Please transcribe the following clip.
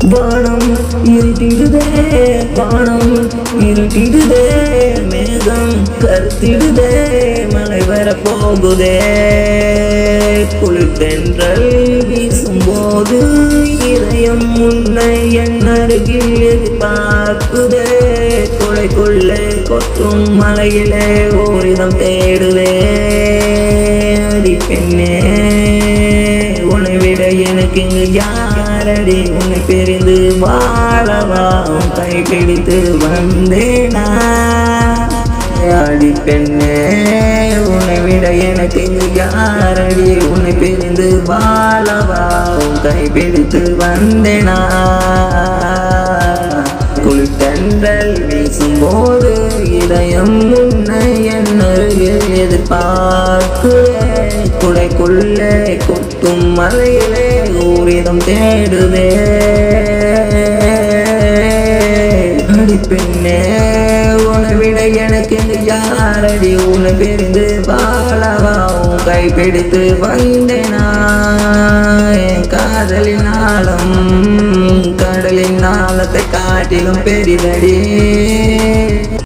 வானம் இருட்டிடுதே வானம் இருட்டிடுதே மேகம் கருத்திடுதே மழை வர போகுதே குளிர்தென்றல் வீசும்போது இதயம் உன்னை என் அருகில் எதிர்பார்க்குதே கொலைக்குள்ளே கொட்டும் மலையிலே ஓரிதம் தேடுவே அடி பெண்ணே உன்னை விட எனக்கு இங்கு யாரடி உன்னை பிரிந்து வாழவா உன் கை பிடித்து வந்தேனா அடி பெண்ணே உன்னை விட எனக்கு இங்கு யாரடி உன்னை பிரிந்து வாழவா உன் கை பிடித்து வந்தேனா குளித்தன்றல் வீசும்போது இதயம் உன்னை என் அருகில் எதிர்பார்க்கு குடைக்குள்ளே கொட்டும் மலையிலே ஊரிதம் தேடுதே அடி பெண்ணே உன்னை விட எனக்கு இங்கு யாரடி உன்னை பிரிந்து வாழவா உன் கை பிடித்து வந்தேனா என் காதலின் ஆழம் கடலின் ஆழத்தை காட்டிலும் பெரிதடி